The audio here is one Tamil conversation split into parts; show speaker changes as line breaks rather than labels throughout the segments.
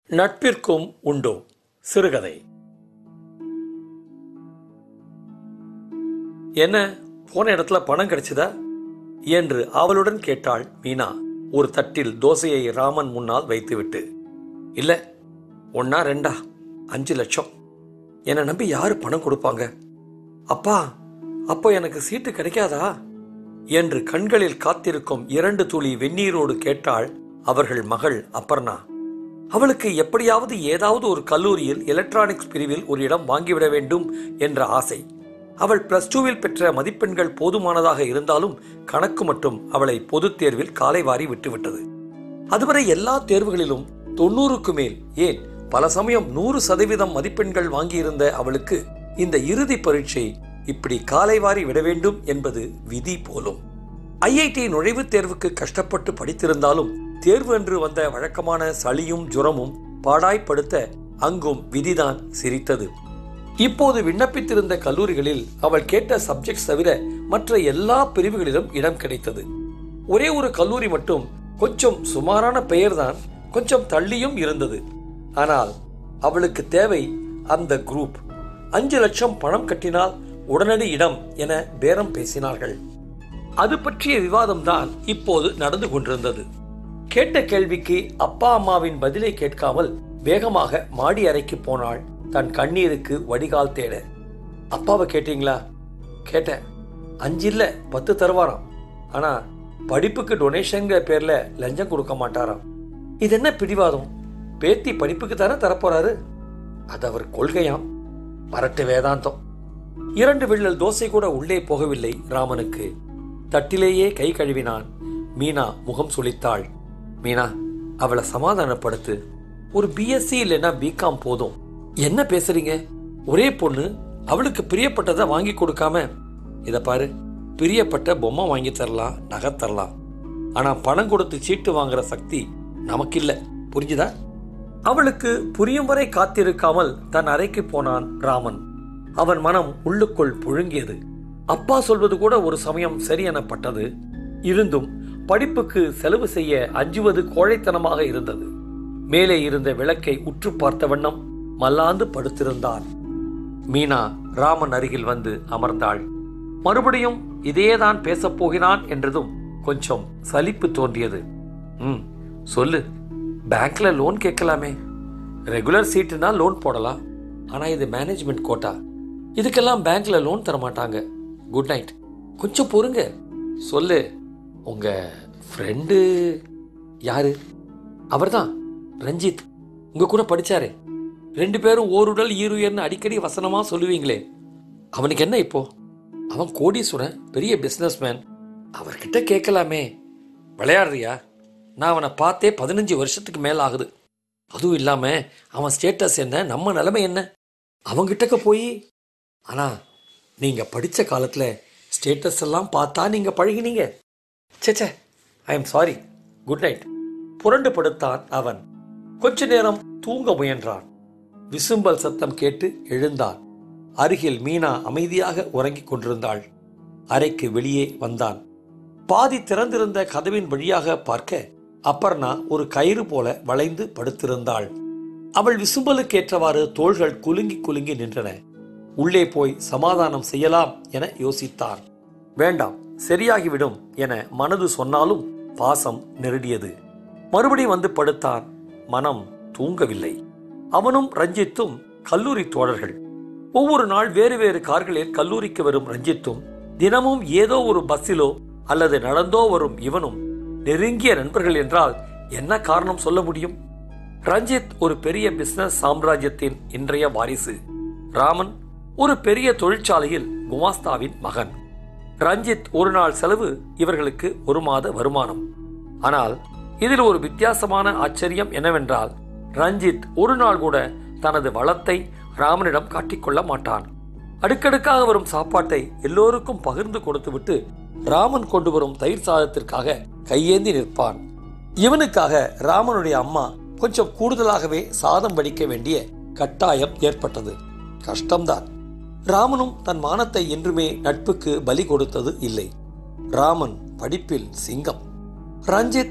நட்பிற்கும் உண்டோ சிறுகதை என்ன போன இடத்துல பணம் கிடைச்சதா என்று அவளுடன் கேட்டாள் மீனா ஒரு தட்டில் தோசையை ராமன் முன்னால் வைத்துவிட்டு இல்ல ஒன்னா ரெண்டா அஞ்சு லட்சம் என்னை நம்பி யாரு பணம் கொடுப்பாங்க அப்பா அப்போ எனக்கு சீட்டு கிடைக்காதா என்று கண்களில் காத்திருக்கும் இரண்டு துளி வெந்நீரோடு கேட்டாள் அவர்கள் மகள் அபர்ணா அவளுக்கு எப்படியாவது ஏதாவது ஒரு கல்லூரியில் எலக்ட்ரானிக்ஸ் பிரிவில் ஒரு இடம் வாங்கிவிட வேண்டும் என்ற ஆசை அவள் பிளஸ் டூவில் பெற்ற மதிப்பெண்கள் போதுமானதாக இருந்தாலும் கணக்கு மட்டும் அவளை பொதுத் தேர்வில் காலை வாரி விட்டுவிட்டது அதுவரை எல்லா தேர்வுகளிலும் தொண்ணூறுக்கு மேல் ஏன் பல சமயம் நூறு சதவீதம் மதிப்பெண்கள் வாங்கியிருந்த அவளுக்கு இந்த இறுதி பரீட்சை இப்படி காலை வாரி விட வேண்டும் என்பது விதி போலும் ஐஐடி நுழைவுத் தேர்வுக்கு கஷ்டப்பட்டு படித்திருந்தாலும் தேர்வு என்று வந்த வழக்கமான சளியும் ஜுரமும் பாடாய்ப்படுத்த அங்கும் விதிதான் சிரித்தது இப்போது விண்ணப்பித்திருந்த கல்லூரிகளில் அவள் கேட்ட சப்ஜெக்ட்ஸ் தவிர மற்ற எல்லா பிரிவுகளிலும் இடம் கிடைத்தது ஒரே ஒரு கல்லூரி மட்டும் கொஞ்சம் சுமாரான பெயர்தான் கொஞ்சம் தள்ளியும் இருந்தது ஆனால் அவளுக்கு தேவை அந்த குரூப் அஞ்சு லட்சம் பணம் கட்டினால் உடனடி இடம் என பேரம் பேசினார்கள் அது பற்றிய விவாதம்தான் இப்போது நடந்து கொண்டிருந்தது கேட்ட கேள்விக்கு அப்பா அம்மாவின் பதிலை கேட்காமல் வேகமாக மாடி அறைக்கு போனாள் தன் கண்ணீருக்கு வடிகால் தேட அப்பாவை கேட்டீங்களா கேட்டேன் அஞ்சு இல்ல பத்து தருவாராம் ஆனா படிப்புக்கு டொனேஷன்ங்கிற பேர்ல லஞ்சம் கொடுக்க மாட்டாராம் இது என்ன பிடிவாதம் பேத்தி படிப்புக்கு தானே தரப்போறாரு அது அவர் கொள்கையாம் மரட்டு வேதாந்தம் இரண்டு விள்ளல் தோசை கூட உள்ளே போகவில்லை ராமனுக்கு தட்டிலேயே கை கழுவினான் மீனா முகம் சுளித்தாள் மீனா அவளை சமாதானப்படுத்து ஒரு பிஎஸ்சி இல்லைன்னா பிகாம் போதும் என்ன பேசுறீங்க ஒரே பொண்ணு அவளுக்கு பிரியப்பட்டதை வாங்கி கொடுக்காம இத பாரு பிரியப்பட்ட பொம்மை வாங்கி தரலாம் நகை தரலாம் ஆனா பணம் கொடுத்து சீட்டு வாங்குற சக்தி நமக்கு இல்ல புரிஞ்சுதா அவளுக்கு புரியும் வரை காத்திருக்காமல் தன் அறைக்கு போனான் ராமன் அவன் மனம் உள்ளுக்குள் புழுங்கியது அப்பா சொல்வது கூட ஒரு சமயம் சரி எனப்பட்டது இருந்தும் படிப்புக்கு செலவு செய்ய அஞ்சுவது கோழைத்தனமாக இருந்தது மேலே இருந்த விளக்கை உற்று பார்த்த வண்ணம் மல்லாந்து படுத்திருந்தான் மீனா ராமன் அருகில் வந்து அமர்ந்தாள் மறுபடியும் இதேதான் பேசப் போகிறான் என்றதும் கொஞ்சம் சலிப்பு தோன்றியது ம் சொல்லு பேங்க்ல லோன் கேட்கலாமே ரெகுலர் சீட்டுனா லோன் போடலாம் ஆனா இது மேனேஜ்மெண்ட் கோட்டா இதுக்கெல்லாம் பேங்க்ல லோன் தர மாட்டாங்க குட் நைட் கொஞ்சம் பொறுங்க சொல்லு உங்க ஃப்ரெண்டு யாரு அவர்தான் ரஞ்சித் உங்க கூட படிச்சாரே ரெண்டு பேரும் ஓருடல் ஈருயர்னு அடிக்கடி வசனமா சொல்லுவீங்களே அவனுக்கு என்ன இப்போ அவன் கோடீஸ்வரன் பெரிய பிசினஸ்மேன் அவர்கிட்ட கேட்கலாமே விளையாடுறியா நான் அவனை பார்த்தே பதினஞ்சு வருஷத்துக்கு மேல ஆகுது அதுவும் இல்லாம அவன் ஸ்டேட்டஸ் என்ன நம்ம நிலைமை என்ன அவங்கிட்டக்க போய் ஆனா நீங்க படிச்ச காலத்துல ஸ்டேட்டஸ் எல்லாம் பார்த்தா நீங்க பழகினீங்க சேச்சே I am sorry good night புரண்டு படுத்தான் அவன் கொஞ்ச நேரம் தூங்க முயன்றான் விசும்பல் சத்தம் கேட்டு எழுந்தான் அருகில் மீனா அமைதியாக உறங்கிக் கொண்டிருந்தாள் அறைக்கு வெளியே வந்தான் பாதி திறந்திருந்த கதவின் வழியாக பார்க்க அப்பர்ணா ஒரு கயிறு போல வளைந்து படுத்திருந்தாள் அவள் விசும்பலுக்கேற்றவாறு தோள்கள் குலுங்கி குலுங்கி நின்றன உள்ளே போய் சமாதானம் செய்யலாம் என யோசித்தான் வேண்டாம் சரியாகிவிடும் என மனது சொன்னாலும் பாசம் நெருடியது மறுபடியும் வந்து படுத்தான் மனம் தூங்கவில்லை அவனும் ரஞ்சித்தும் கல்லூரி தோழர்கள் ஒவ்வொரு நாள் வேறு வேறு கார்களில் கல்லூரிக்கு வரும் ரஞ்சித்தும் தினமும் ஏதோ ஒரு பஸ்ஸிலோ அல்லது நடந்தோ வரும் இவனும் நெருங்கிய நண்பர்கள் என்றால் என்ன காரணம் சொல்ல முடியும் ரஞ்சித் ஒரு பெரிய பிசினஸ் சாம்ராஜ்யத்தின் இன்றைய வாரிசு ராமன் ஒரு பெரிய தொழிற்சாலையில் குமாஸ்தாவின் மகன் ரஞ்சித் ஒரு நாள் செலவு இவர்களுக்கு ஒரு மாத வருமானம் ஆனால் இதில் ஒரு வித்தியாசமான ஆச்சரியம் என்னவென்றால் ரஞ்சித் ஒரு நாள் கூட தனது வளத்தை ராமனிடம் காட்டிக்கொள்ள மாட்டான் அடுக்கடுக்காக வரும் சாப்பாட்டை எல்லோருக்கும் பகிர்ந்து கொடுத்துவிட்டு ராமன் கொண்டு வரும் தயிர் சாதத்திற்காக கையேந்தி நிற்பான் இவனுக்காக ராமனுடைய அம்மா கொஞ்சம் கூடுதலாகவே சாதம் வடிக்க வேண்டிய கட்டாயம் ஏற்பட்டது கஷ்டம்தான் ராமனும் தன் மானத்தை என்றுமே நட்புக்கு பலி கொடுத்தது இல்லை ராமன் படிப்பில் சிங்கம் ரஞ்சித்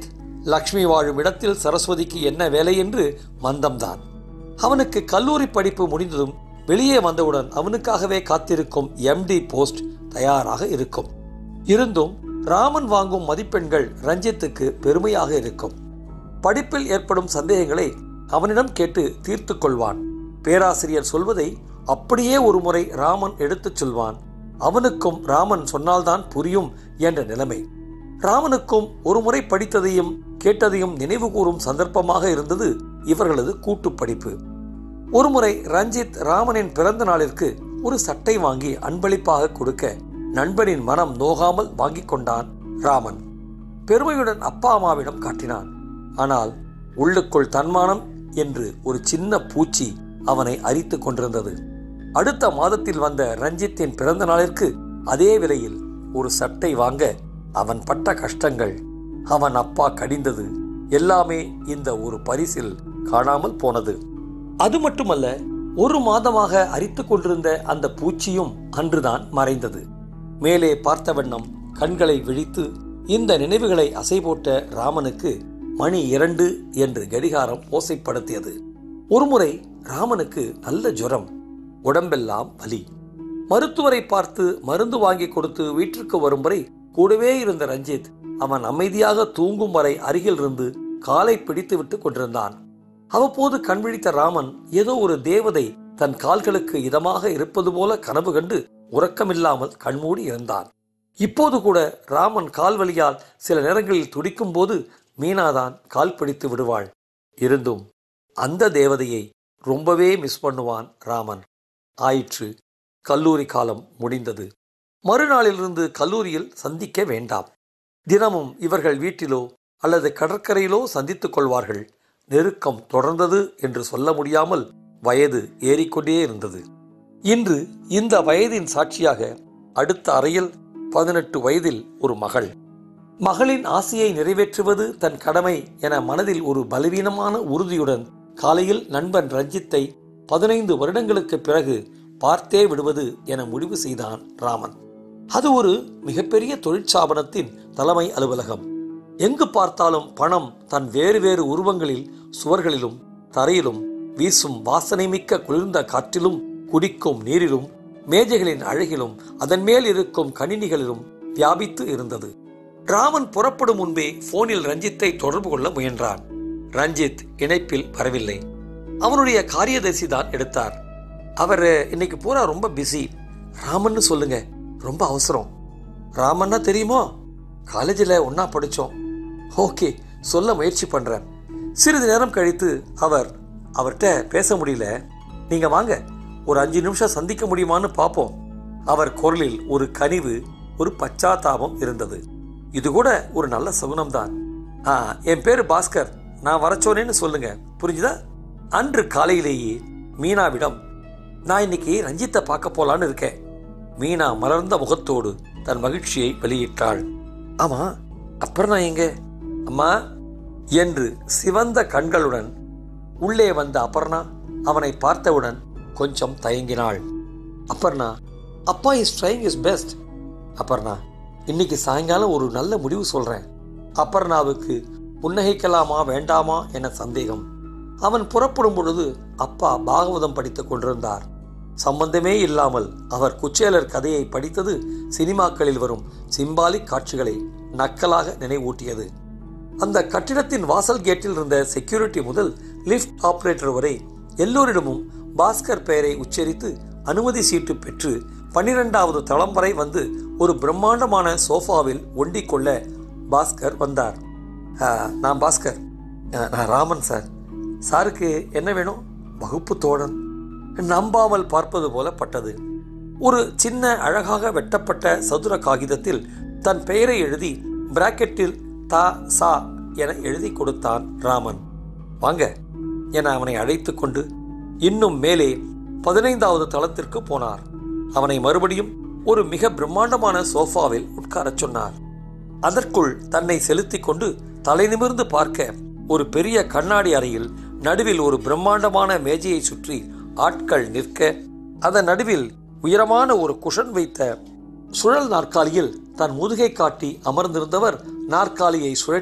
லக்ஷ்மி வாழும் இடத்தில் சரஸ்வதிக்கு என்ன வேலை என்று மந்தம்தான் அவனுக்கு கல்லூரி படிப்பு முடிந்ததும் வெளியே வந்தவுடன் அவனுக்காகவே காத்திருக்கும் எம்டி போஸ்ட் தயாராக இருக்கும் இருந்தும் ராமன் வாங்கும் மதிப்பெண்கள் ரஞ்சித்துக்கு பெருமையாக இருக்கும் படிப்பில் ஏற்படும் சந்தேகங்களை அவனிடம் கேட்டு தீர்த்து கொள்வான் பேராசிரியர் சொல்வதை அப்படியே ஒரு முறை ராமன் எடுத்துச் சொல்வான் அவனுக்கும் ராமன் சொன்னால்தான் புரியும் என்ற நிலைமை ராமனுக்கும் ஒரு முறை படித்ததையும் கேட்டதையும் நினைவு கூறும் சந்தர்ப்பமாக இருந்தது இவர்களது கூட்டு படிப்பு ஒருமுறை ரஞ்சித் ராமனின் பிறந்த நாளிற்கு ஒரு சட்டை வாங்கி அன்பளிப்பாக கொடுக்க நண்பனின் மனம் நோகாமல் வாங்கிக் கொண்டான் ராமன் பெருமையுடன் அப்பா அம்மாவிடம் காட்டினான் ஆனால் உள்ளுக்குள் தன்மானம் என்று ஒரு சின்ன பூச்சி அவனை அரித்துக் கொண்டிருந்தது அடுத்த மாதத்தில் வந்த ரஞ்சித்தின் பிறந்த நாளிற்கு அதே விலையில் ஒரு சட்டை வாங்க அவன் பட்ட கஷ்டங்கள் அவன் அப்பா கடிந்தது எல்லாமே இந்த ஒரு பரிசில் காணாமல் போனது அது மட்டுமல்ல ஒரு மாதமாக அரித்துக் கொண்டிருந்த அந்த பூச்சியும் அன்றுதான் மறைந்தது மேலே பார்த்த வண்ணம் கண்களை விழித்து இந்த நினைவுகளை அசை போட்ட ராமனுக்கு மணி இரண்டு என்று கடிகாரம் ஓசைப்படுத்தியது ஒருமுறை ராமனுக்கு நல்ல ஜுரம் உடம்பெல்லாம் வலி மருத்துவரை பார்த்து மருந்து வாங்கி கொடுத்து வீட்டிற்கு வரும் வரை கூடவே இருந்த ரஞ்சித் அவன் அமைதியாக தூங்கும் வரை அருகில் இருந்து காலை பிடித்து விட்டு கொண்டிருந்தான் அவ்வப்போது கண் விழித்த ராமன் ஏதோ ஒரு தேவதை தன் கால்களுக்கு இதமாக இருப்பது போல கனவு கண்டு உறக்கமில்லாமல் கண்மூடி இருந்தான் இப்போது கூட ராமன் கால் வலியால் சில நேரங்களில் துடிக்கும் போது மீனாதான் கால் பிடித்து விடுவாள் இருந்தும் அந்த தேவதையை ரொம்பவே மிஸ் பண்ணுவான் ராமன் ஆயிற்று கல்லூரி காலம் முடிந்தது மறுநாளிலிருந்து கல்லூரியில் சந்திக்க வேண்டாம் தினமும் இவர்கள் வீட்டிலோ அல்லது கடற்கரையிலோ சந்தித்துக் கொள்வார்கள் நெருக்கம் தொடர்ந்தது என்று சொல்ல முடியாமல் வயது ஏறிக்கொண்டே இருந்தது இன்று இந்த வயதின் சாட்சியாக அடுத்த அறையில் பதினெட்டு வயதில் ஒரு மகள் மகளின் ஆசையை நிறைவேற்றுவது தன் கடமை என மனதில் ஒரு பலவீனமான உறுதியுடன் காலையில் நண்பன் ரஞ்சித்தை பதினைந்து வருடங்களுக்கு பிறகு பார்த்தே விடுவது என முடிவு செய்தான் ராமன் அது ஒரு மிகப்பெரிய தொழிற்சாபனத்தின் தலைமை அலுவலகம் எங்கு பார்த்தாலும் பணம் தன் வேறு வேறு உருவங்களில் சுவர்களிலும் தரையிலும் வீசும் வாசனை மிக்க குளிர்ந்த காற்றிலும் குடிக்கும் நீரிலும் மேஜைகளின் அழகிலும் அதன் மேல் இருக்கும் கணினிகளிலும் வியாபித்து இருந்தது ராமன் புறப்படும் முன்பே போனில் ரஞ்சித்தை தொடர்பு கொள்ள முயன்றான் ரஞ்சித் இணைப்பில் வரவில்லை அவனுடைய காரியதர்சி தான் எடுத்தார் அவர் இன்னைக்கு பூரா ரொம்ப பிஸி ராமன்னு சொல்லுங்க ரொம்ப அவசரம் ராமன்னா தெரியுமோ காலேஜில் ஒன்னா படித்தோம் ஓகே சொல்ல முயற்சி பண்றேன் சிறிது நேரம் கழித்து அவர் அவர்கிட்ட பேச முடியல நீங்க வாங்க ஒரு அஞ்சு நிமிஷம் சந்திக்க முடியுமான்னு பார்ப்போம் அவர் குரலில் ஒரு கனிவு ஒரு பச்சாத்தாபம் இருந்தது இது கூட ஒரு நல்ல சகுனம்தான் ஆ என் பேரு பாஸ்கர் நான் வரச்சோனேன்னு சொல்லுங்க புரிஞ்சுதா அன்று காலையிலேயே மீனாவிடம் நான் இன்னைக்கு ரஞ்சித்தை பார்க்க போலான்னு இருக்கேன் மீனா மலர்ந்த முகத்தோடு தன் மகிழ்ச்சியை வெளியிட்டாள் ஆமா அப்புறம் நான் எங்க அம்மா என்று சிவந்த கண்களுடன் உள்ளே வந்த அபர்ணா அவனை பார்த்தவுடன் கொஞ்சம் தயங்கினாள் அபர்ணா அப்பா is trying is best Aparna இன்னைக்கு சாயங்காலம் ஒரு நல்ல முடிவு சொல்றேன் அபர்ணாவுக்கு புன்னகைக்கலாமா வேண்டாமா என சந்தேகம் அவன் புறப்படும் பொழுது அப்பா பாகவதம் படித்துக் கொண்டிருந்தார் சம்பந்தமே இல்லாமல் அவர் குச்சேலர் கதையை படித்தது சினிமாக்களில் வரும் சிம்பாலிக் காட்சிகளை நக்கலாக நினைவூட்டியது அந்த கட்டிடத்தின் வாசல் கேட்டில் இருந்த செக்யூரிட்டி முதல் லிஃப்ட் ஆபரேட்டர் வரை எல்லோரிடமும் பாஸ்கர் பெயரை உச்சரித்து அனுமதி சீட்டு பெற்று பன்னிரெண்டாவது தளம் வரை வந்து ஒரு பிரம்மாண்டமான சோஃபாவில் ஒண்டிக் கொள்ள பாஸ்கர் வந்தார் "ஆ, நான் பாஸ்கர் ஆ, நான் ராமன் சார் சாருக்கு என்ன வேணும் வகுப்பு தோழன் நம்பாமல் பார்ப்பது போல பட்டது ஒரு சின்ன அழகாக வெட்டப்பட்ட சதுர காகிதத்தில் தன் பெயரை எழுதி பிராக்கெட்டில் தா சா என எழுதி கொடுத்தான் ராமன் வாங்க என அவனை அழைத்துக் கொண்டு இன்னும் மேலே பதினைந்தாவது தளத்திற்கு போனார் அவனை மறுபடியும் ஒரு மிக பிரம்மாண்டமான சோஃபாவில் உட்காரச் சொன்னார் அதற்குள் தன்னை செலுத்திக் கொண்டு தலை நிமிர்ந்து பார்க்க ஒரு பெரிய கண்ணாடி அறையில் நடுவில் ஒரு பிரம்மாண்டமான மேஜையை சுற்றி ஆட்கள் நிற்க அதன் நடுவில் உயரமான ஒரு குஷன் வைத்த சுழல் நாற்காலியில் தன் முதுகை காட்டி அமர்ந்திருந்தவர் நாற்காலியை சுழற்றி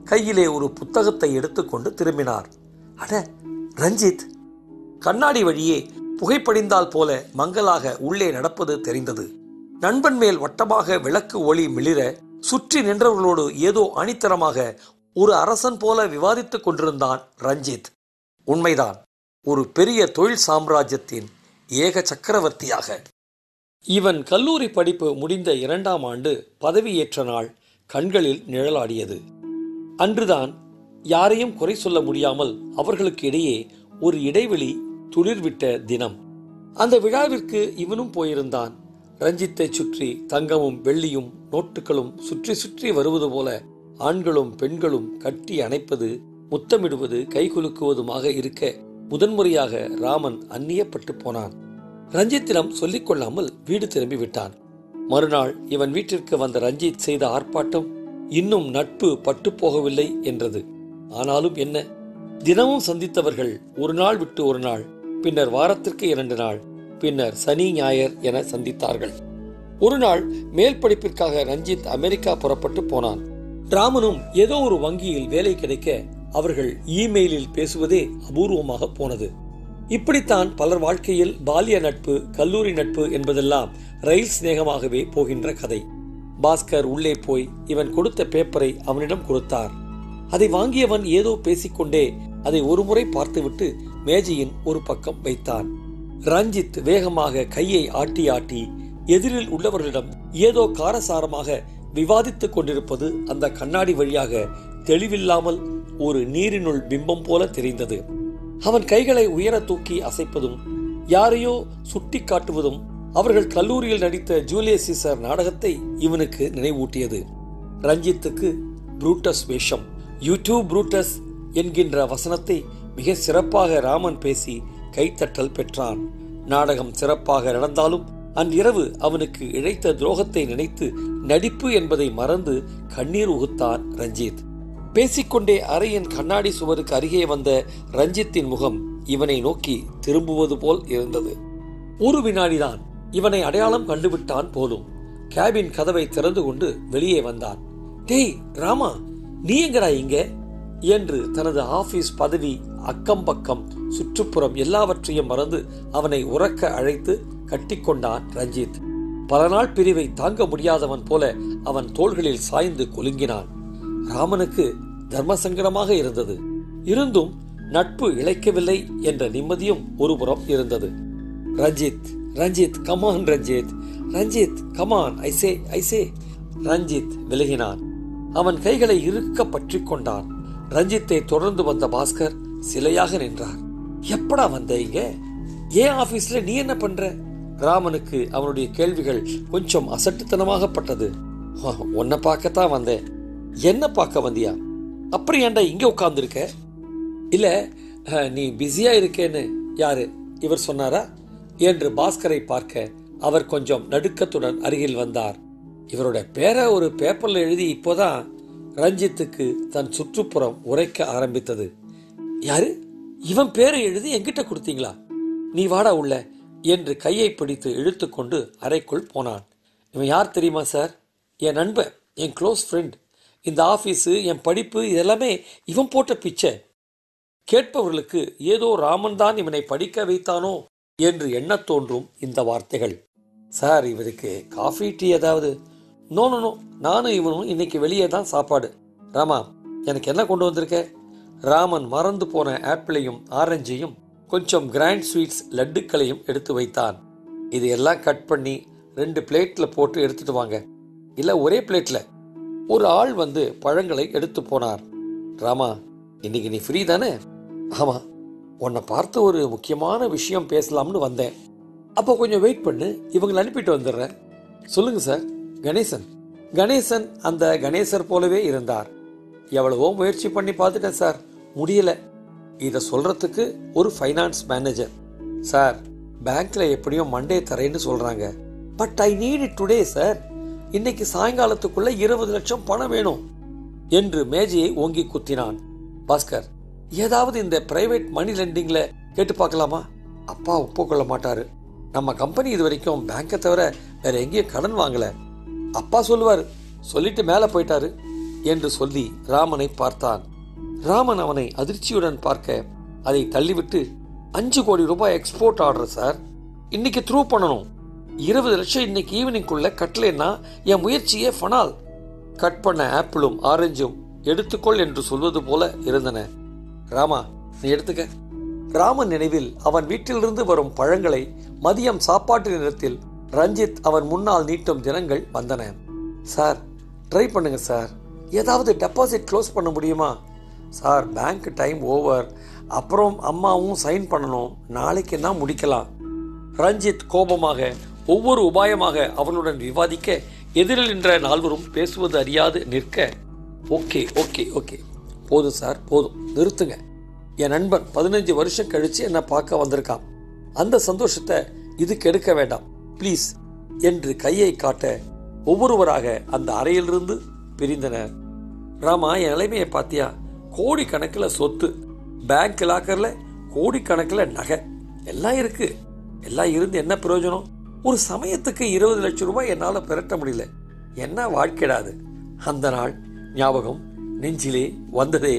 கையிலே ஒரு புத்தகத்தை எடுத்துக்கொண்டு திரும்பினார் அட ரஞ்சித் கண்ணாடி வழியே புகைப்படிந்தால் போல மங்கலாக உள்ளே நடப்பது தெரிந்தது நண்பன் மேல் வட்டமாக விளக்கு ஒளி மிளிர சுற்றி நின்றவர்களோடு ஏதோ அணித்தரமாக ஒரு அரசன் போல விவாதித்துக் கொண்டிருந்தான் ரஞ்சித் உண்மைதான் ஒரு பெரிய தொழில் சாம்ராஜ்யத்தின் ஏக சக்கரவர்த்தியாக இவன் கல்லூரி படிப்பு முடிந்த இரண்டாம் ஆண்டு பதவியேற்ற நாள் கண்களில் நிழலாடியது அன்றுதான் யாரையும் குறை சொல்ல முடியாமல் அவர்களுக்கு இடையே ஒரு இடைவெளி துளிர்விட்ட தினம் அந்த விழாவிற்கு இவனும் போயிருந்தான் ரஞ்சித்தை சுற்றி தங்கமும் வெள்ளியும் நோட்டுகளும் சுற்றி சுற்றி வருவது போல ஆண்களும் பெண்களும் கட்டி அணைப்பது முத்தமிடுவது கைகுலுக்குவதுமாக இருக்க முதன்முறையாக ராமன் அந்நியப்பட்டு போனான் ரஞ்சித்திடம் சொல்லிக் கொள்ளாமல் வீடு திரும்பி விட்டான் மறுநாள் இவன் வீட்டிற்கு வந்த ரஞ்சித் செய்த ஆர்ப்பாட்டம் இன்னும் நட்பு பட்டு போகவில்லை என்றது ஆனாலும் என்ன தினமும் சந்தித்தவர்கள் ஒரு நாள் விட்டு ஒரு நாள் பின்னர் வாரத்திற்கு இரண்டு நாள் பின்னர் சனி ஞாயர் என சந்தித்தார்கள் ஒரு நாள் மேல் படிப்பிற்காக ரஞ்சித் அமெரிக்கா புறப்பட்டு போனான் ராமனும் ஏதோ ஒரு வங்கியில் வேலை கிடைக்க அவர்கள் இமெயிலில் பேசுவதே அபூர்வமாக போனது இப்படித்தான் பலர் வாழ்க்கையில் பாலிய நட்பு கல்லூரி நட்பு என்பதெல்லாம் ரயில் சிநேகமாகவே போகின்ற கதை பாஸ்கர் உள்ளே போய் இவன் கொடுத்த பேப்பரை அவனிடம் கொடுத்தார் அதை வாங்கியவன் ஏதோ பேசிக்கொண்டே அதை ஒருமுறை பார்த்துவிட்டு மேஜையின் ஒரு பக்கம் வைத்தான் ரஞ்சித் வேகமாக கையை ஆட்டி ஆட்டி எதிரில் உள்ளவர்களிடம் ஏதோ காரசாரமாக விவாதித்துக் கொண்டிருப்பது அந்த கண்ணாடி வழியாக தெளிவில்லாமல் ஒரு நீரினுள் பிம்பம் போல தெரிந்தது அவன் கைகளை உயர தூக்கி அசைப்பதும் யாரையோ சுட்டி காட்டுவதும் அவர்கள் கல்லூரியில் நடித்த ஜூலியஸ் சீசர் நாடகத்தை இவனுக்கு நினைவூட்டியது ரஞ்சித்துக்கு புரூட்டஸ் வேஷம் யூடியூப் புரூட்டஸ் என்கின்ற வசனத்தை மிக சிறப்பாக ராமன் பேசி கைத்தட்டல் பெற்றான் நாடகம் சிறப்பாக நடந்தாலும் அன்றிரவு அவனுக்கு இழைத்த துரோகத்தை நினைத்து நடிப்பு என்பதை மறந்து கண்ணீர் உகுத்தான் ரஞ்சித் பேசிக்கொண்டே அறையின் கண்ணாடி சுவருக்கு அருகே வந்த ரஞ்சித்தின் முகம் இவனை நோக்கி திரும்புவது போல் இருந்தது ஒரு வினாடிதான் இவனை அடையாளம் கண்டுவிட்டான் போலும் கேபின் கதவை திறந்து கொண்டு வெளியே வந்தான் டேய் ராமா நீ எங்கடா இங்க என்று தனது ஆபீஸ் பதவி அக்கம் பக்கம் சுற்றுப்புறம் எல்லாவற்றையும் மறந்து அவனை உறக்க அழைத்து கட்டிக்கொண்டான் ரஞ்சித் பல நாள் பிரிவை தாங்க முடியாதவன் போல அவன் தோள்களில் சாய்ந்து குலுங்கினான் ராமனுக்கு தர்ம சங்கடமாக இருந்தது இருந்தும் நட்பு இழைக்கவில்லை என்ற நிம்மதியும் ஒருபுறம் இருந்தது Ranjith Ranjith come on Ranjith Ranjith come on I say I say Ranjith விலகினான் அவன் கைகளை இறுக்க பற்றி கொண்டான் ரஞ்சித்தை தொடர்ந்து வந்த பாஸ்கர் சிலையாக நின்றார் எப்படா வந்த இங்க ஏன் ஆபீஸ்ல நீ என்ன பண்ற ராமனுக்கு அவனுடைய கேள்விகள் கொஞ்சம் அசட்டுத்தனமாகப்பட்டது உன்னை பார்க்கத்தான் வந்தேன் என்ன பார்க்க வந்தியா அப்புறம் ஏன்டா இங்க உட்கார்ந்துருக்க இல்ல அஹ், நீ பிஸியா இருக்கேன்னு யாரு இவர் சொன்னாரா என்று பாஸ்கரை பார்க்க அவர் கொஞ்சம் நடுக்கத்துடன் அருகில் வந்தார் இவரோட பேரை ஒரு பேப்பர்ல எழுதி இப்போதான் ரஞ்சித்துக்கு தன் சுற்றுப்புறம் உரைக்க ஆரம்பித்தது யாரு இவன் பேரை எழுதி என்கிட்ட கொடுத்தீங்களா நீ வாடா உள்ள என்று கையை பிடித்து இழுத்துக்கொண்டு அறைக்குள் போனான் இவன் யார் தெரியுமா சார் என் நண்பன் என் க்ளோஸ் ஃப்ரெண்ட் இந்த ஆஃபீஸு என் படிப்பு இதெல்லாமே இவன் போட்ட பிச்சை கேட்பவர்களுக்கு ஏதோ ராமன் தான் இவனை படிக்க வைத்தானோ என்று எண்ணத் தோன்றும் இந்த வார்த்தைகள் சார் இவருக்கு காஃபி டீ ஏதாவது நோ நோ நோ நானும் இவனும் இன்னைக்கு வெளியே தான் சாப்பாடு ராமா எனக்கு என்ன கொண்டு வந்திருக்க ராமன் மறந்து போன ஆப்பிளையும் ஆரஞ்சையும் கொஞ்சம் கிராண்ட் ஸ்வீட்ஸ் லட்டுக்களையும் எடுத்து வைத்தான் இது எல்லாம் கட் பண்ணி ரெண்டு பிளேட்ல போட்டு எடுத்துட்டு வாங்க இல்ல ஒரே பிளேட்ல ஒரு ஆள் வந்து பழங்களை எடுத்து போனார் ராமா இன்னைக்கு நீ ஃப்ரீ தானே ஆமா உன்னை பார்த்து ஒரு முக்கியமான விஷயம் பேசலாம்னு வந்தேன் அப்போ கொஞ்சம் வெயிட் பண்ணு இவங்களை அனுப்பிட்டு வந்துடுறேன் சொல்லுங்க சார் கணேசன் கணேசன் அந்த கணேசர் போலவே இருந்தார் எவ்வளவோ முயற்சி பண்ணி பார்த்துட்டேன் சார் முடியல இதை சொல்றதுக்கு ஒரு ஃபைனான்ஸ் மேனேஜர் சார் பேங்க்ல எப்படியும் மண்டே தரேன்னு சொல்றாங்க but I need it today sir இன்னைக்கு சாயங்காலத்துக்குள்ள இருபது லட்சம் பணம் வேணும் என்று மேஜையை ஓங்கி குத்தினான் பாஸ்கர் ஏதாவது இந்த பிரைவேட் மணி லெண்டிங்ல கேட்டு பார்க்கலாமா அப்பா ஒப்புக்கொள்ள மாட்டாரு நம்ம கம்பெனி இது வரைக்கும் பேங்கை தவிர வேற எங்கேயும் கடன் வாங்கல அப்பா சொல்லுவாரு சொல்லிட்டு மேலே போயிட்டாரு என்று சொல்லி ராமனை பார்த்தான் ராமன் அவனை அதிர்ச்சியுடன் பார்க்க அதை தள்ளிவிட்டு அஞ்சு கோடி ரூபாய் எக்ஸ்போர்ட் ஆர்டர் சார் இன்னைக்கு த்ரூ பண்ணணும் இருபது லட்சம் இன்னைக்கு ஈவினிங்குள்ள கட்டலைன்னா என் முயற்சியே ஃபனால் கட் பண்ண ஆப்பிளும் ஆரஞ்சும் எடுத்துக்கொள் என்று சொல்வது போல இருந்தன ராமா நீ எடுத்துக்க ராமன் நினைவில் அவன் வீட்டிலிருந்து வரும் பழங்களை மதியம் சாப்பாட்டு நேரத்தில் ரஞ்சித் அவன் முன்னால் நீட்டும் தினங்கள் வந்தன சார் ட்ரை பண்ணுங்க சார் ஏதாவது டெபாசிட் க்ளோஸ் பண்ண முடியுமா சார் பேங்க் டைம் ஓவர் அப்புறம் அம்மாவும் சைன் பண்ணணும் நாளைக்கு என்ன முடிக்கலாம் ரஞ்சித் கோபமாக ஒவ்வொரு உபாயமாக அவனுடன் விவாதிக்க எதிரில் நின்ற நால்வரும் பேசுவது அறியாது நிற்க ஓகே ஓகே ஓகே போதும் சார் போதும் நிறுத்துங்க என் நண்பன் பதினஞ்சு வருஷம் கழிச்சு என்னை பார்க்க வந்திருக்கான் அந்த சந்தோஷத்தை இது கெடுக்க வேண்டாம் ப்ளீஸ் என்று கையை காட்ட ஒவ்வொருவராக அந்த அறையிலிருந்து பிரிந்தனர் ராமா என் நிலைமையை பார்த்தியா கோடி கணக்கில் சொத்து பேங்க் லாக்கரில் கோடிக்கணக்கில் நகை எல்லாம் இருக்கு எல்லாம் இருந்து என்ன பிரயோஜனம் ஒரு சமயத்துக்கு இருபது லட்சம் ரூபாய் என்னால் பெரட்ட முடியல என்ன வாழ்க்கைடாது அந்த நாள் ஞாபகம் நெஞ்சிலே வந்ததே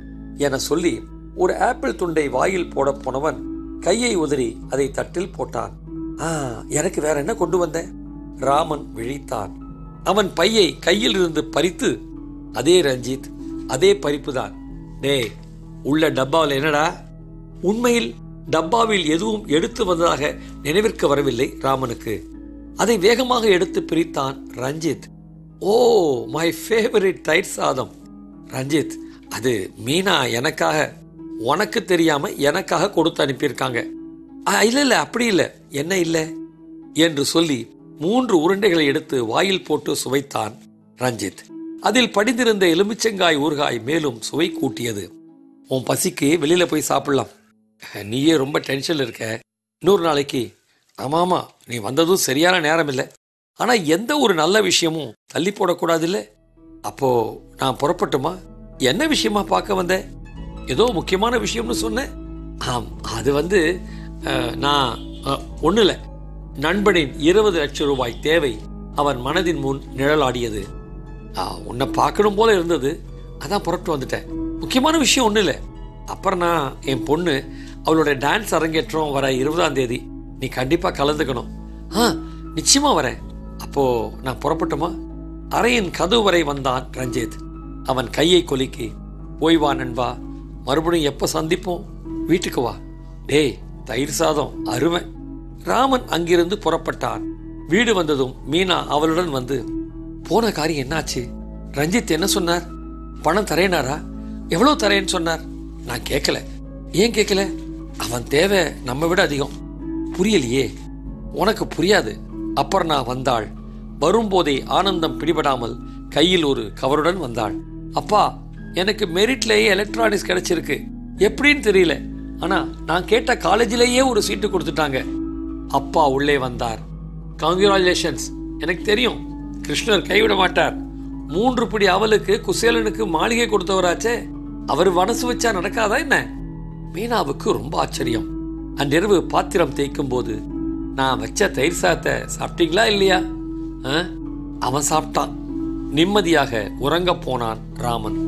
என சொல்லி ஒரு ஆப்பிள் துண்டை வாயில் போட போனவன் கையை உதறி அதை தட்டில் போட்டான் ஆ எனக்கு வேற என்ன கொண்டு வந்த ராமன் விழித்தான் அவன் பையை கையில் இருந்து பறித்து அதே ரஞ்சித் அதே பறிப்புதான் டேய் உள்ள டப்பாவில் என்னடா உண்மையில் டப்பாவில் எதுவும் எடுத்து வந்ததாக நினைவிற்கு வரவில்லை ராமனுக்கு அதை வேகமாக எடுத்து பிரித்தான் Ranjith oh my favourite thayir sadam Ranjith அது மீனா எனக்காக உனக்கு தெரியாம எனக்காக கொடுத்து அனுப்பியிருக்காங்க "ஆ, இல்ல இல்ல அப்படி இல்ல என்ன இல்ல என்று சொல்லி மூன்று உருண்டைகளை எடுத்து வாயில் போட்டு சுவைத்தான் ரஞ்சித் அதில் படிந்திருந்த எலுமிச்சங்காய் ஊறுகாய் மேலும் சுவை கூட்டியது உன் பசிக்கு வெளியில போய் சாப்பிடலாம் நீயே ரொம்ப டென்ஷன்ல இருக்க இன்னொரு நாளைக்கு ஆமா ஆமா நீ வந்ததும் சரியான நேரம் இல்லை ஆனா எந்த ஒரு நல்ல விஷயமும் தள்ளி போடக்கூடாது இல்ல அப்போ நான் புறப்பட்டுமா என்ன விஷயமா பார்க்க வந்த ஏதோ முக்கியமான விஷயம்னு சொன்னேன் ஆம் அது வந்து அஹ், நான் ஒன்றும் இல்லை நண்பனின் இருபது லட்சம் ரூபாய் தேவை அவன் மனதின் முன் நிழலாடியது ஆ, உன்னை பார்க்கணும் போல இருந்தது அதான் புறப்பட்டு வந்துட்டேன் முக்கியமான விஷயம் ஒன்றும் இல்லை அப்புறம் நான் என் பொண்ணு அவளோட டான்ஸ் அரங்கேற்றம் வர இருபதாம் தேதி நீ கண்டிப்பாக கலந்துக்கணும் ஆ நிச்சயமா வரேன் அப்போ நான் புறப்பட்டுமா அறையின் கதவு வரை வந்தான் ரஞ்சித் அவன் கையை கொலுக்கி போய் வா நண்பா மறுபடியும் எப்போ சந்திப்போம் வீட்டுக்கு வா டேய் தயிர் சாதம் அருமை ராமன் அங்கிருந்து புறப்பட்டான் வீடு வந்ததும் மீனா அவளுடன் வந்து போன காரியம் என்னாச்சு ரஞ்சித் என்ன சொன்னார் பணம் தரேனாரா எவ்வளவு தரேன்னு சொன்னார் நான் கேட்கல ஏன் கேட்கல அவன் தேவை நம்ம விட அதிகம் புரியலையே உனக்கு புரியாது அப்புறம் நான் வந்தாள் வரும்போதே ஆனந்தம் பிடிபடாமல் கையில் ஒரு கவருடன் வந்தாள் அப்பா எனக்கு மெரிட்லேயே எலக்ட்ரானிக்ஸ் கிடைச்சிருக்கு எப்படின்னு தெரியல ஆனா நான் கேட்ட காலேஜிலேயே ஒரு சீட்டு கொடுத்துட்டாங்க அப்பா உள்ளே வந்தார் கங்க்ராச்சுலேஷன்ஸ் எனக்கு தெரியும் கிருஷ்ணர் கைவிட மாட்டார் மூன்று பிடி அவலுக்கு குசேலனுக்கு மாளிகை கொடுத்தவராச்சே அவர் மனசு வச்சா நடக்காதா என்ன மீனாவுக்கு ரொம்ப ஆச்சரியம் அன்றிரவு பாத்திரம் தேய்க்கும் போது நான் வச்ச தயிர் சாதத்தை சாப்பிட்டீங்களா இல்லையா ஆ? அவன் சாப்பிட்டான் நிம்மதியாக உறங்கப் போனான் ராமன்